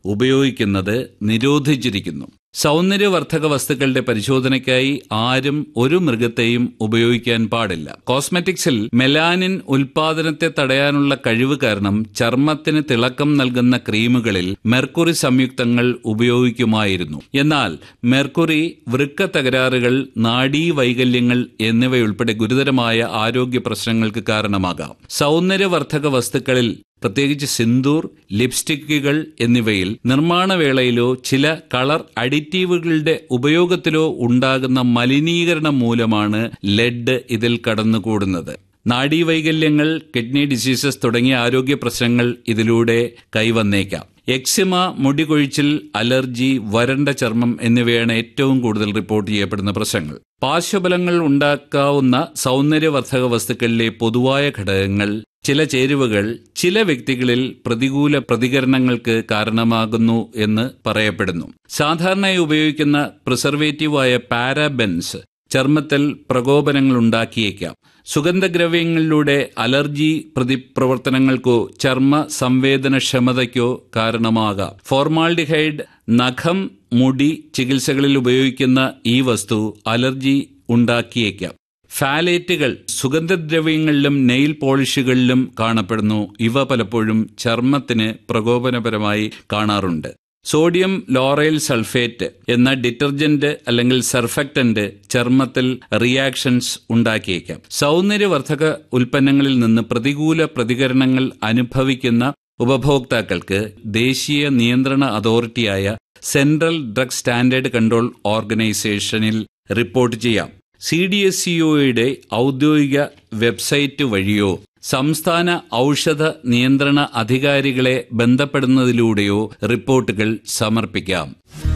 ഉപയോഗിക്കുന്നത് നിരോധിച്ചിരിക്കുന്നു സൗന്ദര്യവർദ്ധക വസ്തുക്കളുടെ പരിശോധനയ്ക്കായി ആരും ഒരു മൃഗത്തെയും ഉപയോഗിക്കാൻ പാടില്ല കോസ്മെറ്റിക്സിൽ മെലാനിൻ ഉൽപാദനത്തെ തടയാനുള്ള കഴിവ് കാരണം ചർമ്മത്തിന് തിളക്കം നൽകുന്ന ക്രീമുകളിൽ മെർക്കുറി സംയുക്തങ്ങൾ ഉപയോഗിക്കുമായിരുന്നു എന്നാൽ മെർക്കുറി വൃക്ക തകരാറുകൾ നാഡീ വൈകല്യങ്ങൾ എന്നിവയുൾപ്പെടെ ഗുരുതരമായ ആരോഗ്യ പ്രശ്നങ്ങൾക്ക് കാരണമാകാം സൗന്ദര്യവർദ്ധക വസ്തുക്കളിൽ പ്രത്യേകിച്ച് സിന്ദൂർ ലിപ്സ്റ്റിക്കുകൾ എന്നിവയിൽ നിർമ്മാണവേളയിലോ ചില കളർ അഡിറ്റീവുകളുടെ ഉപയോഗത്തിലോ ഉണ്ടാകുന്ന മലിനീകരണം മൂലമാണ് ലെഡ് ഇതിൽ കടന്നുകൂടുന്നത് നാഡീവൈകല്യങ്ങൾ കിഡ്നി ഡിസീസസ് തുടങ്ങിയ ആരോഗ്യ പ്രശ്നങ്ങൾ ഇതിലൂടെ കൈവന്നേക്കാം എക്സിമ മുടികൊഴിച്ചിൽ അലർജി വരണ്ട ചർമ്മം എന്നിവയാണ് ഏറ്റവും കൂടുതൽ റിപ്പോർട്ട് ചെയ്യപ്പെടുന്ന പ്രശ്നങ്ങൾ പാർശ്വഫലങ്ങൾ ഉണ്ടാക്കാവുന്ന സൗന്ദര്യവർദ്ധക വസ്തുക്കളിലെ പൊതുവായ ഘടകങ്ങൾ ചില ചേരുവകൾ ചില വ്യക്തികളിൽ പ്രതികൂല പ്രതികരണങ്ങൾക്ക് കാരണമാകുന്നു എന്ന് പറയപ്പെടുന്നു സാധാരണയായി ഉപയോഗിക്കുന്ന പ്രിസർവേറ്റീവായ പാരാബെൻസ് ചർമ്മത്തിൽ പ്രകോപനങ്ങൾ ഉണ്ടാക്കിയേക്കാം സുഗന്ധദ്രവ്യങ്ങളിലൂടെ അലർജി പ്രതിപ്രവർത്തനങ്ങൾക്കോ ചർമ്മ സംവേദനക്ഷമതയ്ക്കോ കാരണമാകാം ഫോർമാൾഡിഹൈഡ് നഖം മുടി ചികിത്സകളിൽ ഉപയോഗിക്കുന്ന ഈ വസ്തു അലർജി ഉണ്ടാക്കിയേക്കാം ഫാലേറ്റുകൾ സുഗന്ധദ്രവ്യങ്ങളിലും നെയിൽ പോളിഷുകളിലും കാണപ്പെടുന്നു ഇവ പലപ്പോഴും ചർമ്മത്തിന് പ്രകോപനപരമായി കാണാറുണ്ട് സോഡിയം ലോറൈൽ സൾഫേറ്റ് എന്ന ഡിറ്റർജന്റ് അല്ലെങ്കിൽ സർഫക്റ്റന്റ് ചർമ്മത്തിൽ റിയാക്ഷൻസ് ഉണ്ടാക്കിയേക്കാം സൗന്ദര്യവർദ്ധക ഉൽപ്പന്നങ്ങളിൽ നിന്ന് പ്രതികൂല പ്രതികരണങ്ങൾ അനുഭവിക്കുന്ന ഉപഭോക്താക്കൾക്ക് ദേശീയ നിയന്ത്രണ അതോറിറ്റിയായ സെൻട്രൽ ഡ്രഗ് സ്റ്റാൻഡേർഡ് കൺട്രോൾ ഓർഗനൈസേഷനിൽ റിപ്പോർട്ട് ചെയ്യാം സി ഡി എസ് സിഒയുടെ ഔദ്യോഗിക വെബ്സൈറ്റ് വഴിയോ സംസ്ഥാന ഔഷധ നിയന്ത്രണ അധികാരികളെ ബന്ധപ്പെടുന്നതിലൂടെയോ റിപ്പോർട്ടുകൾ സമർപ്പിക്കാം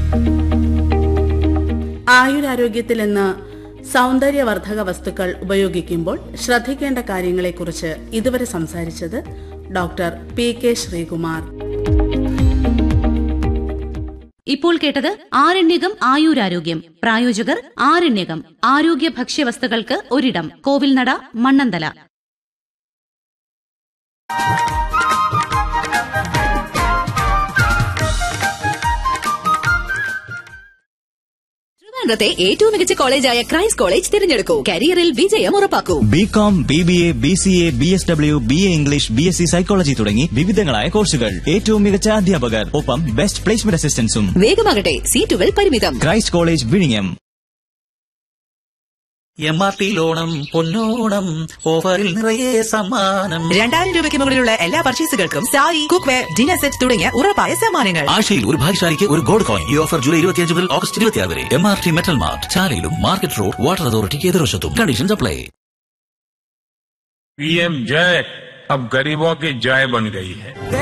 ആയുരാരോഗ്യത്തിൽ ഇന്ന് സൗന്ദര്യവർദ്ധക വസ്തുക്കൾ ഉപയോഗിക്കുമ്പോൾ ശ്രദ്ധിക്കേണ്ട കാര്യങ്ങളെക്കുറിച്ച് ഇതുവരെ സംസാരിച്ചത് ഡോക്ടർ പി കെ ശ്രീകുമാർ ഇപ്പോൾ കേട്ടത് ആരണ്യകം ആയുരാരോഗ്യം പ്രായോജകർ ആരണ്യകം ആരോഗ്യ ഭക്ഷ്യവസ്തുക്കൾക്ക് ഒരിടം കോവിൽനട മണ്ണന്തല ട്രിവാൻഡ്രത്തെ ഏറ്റവും മികച്ച കോളേജായ ക്രൈസ്റ്റ് കോളേജ് തിരഞ്ഞെടുക്കൂ കരിയറിൽ വിജയം ഉറപ്പാക്കൂ B com B B A B C A B S W B A English B S C psychology തുടങ്ങി വിവിധങ്ങളായ കോഴ്സുകൾ ഏറ്റവും മികച്ച അധ്യാപകർ ഒപ്പം ബെസ്റ്റ് പ്ലേസ്മെന്റ് അസിസ്റ്റൻസും വേഗമാകട്ടെ സീറ്റുകൾ പരിമിതം ക്രൈസ്റ്റ് കോളേജ് വിഴിഞ്ഞം എം ആർ ടി ലോണം പൊന്നോണം ഓഫറിൽ നിറയെ സമ്മാനം രണ്ടായിരം രൂപയ്ക്ക് മുകളിലുള്ള എല്ലാ പർച്ചേസുകൾക്കും sari cook dinner set തുടങ്ങിയ ഉറപ്പായ സമ്മാനങ്ങൾ ആഴ്ചയിൽ ഒരു ഭാഗ്യശാലിക്ക് ഒരു ഗോൾഡ് കോയിൻ ഈ ഓഫർ ജൂലൈ ഇരുപത്തിയഞ്ച് മുതൽ ഓഗസ്റ്റ് ഇരുപത്തിയാറ് വരെ M R T metal mart ചാലയിലും മാർക്കറ്റ് റോഡ് വാട്ടർ അതോറിറ്റിക്ക് എതിർവശത്തും കണ്ടീഷൻസ് അപ്ലൈ पीएम जय अब गरीबों की जय बन गई है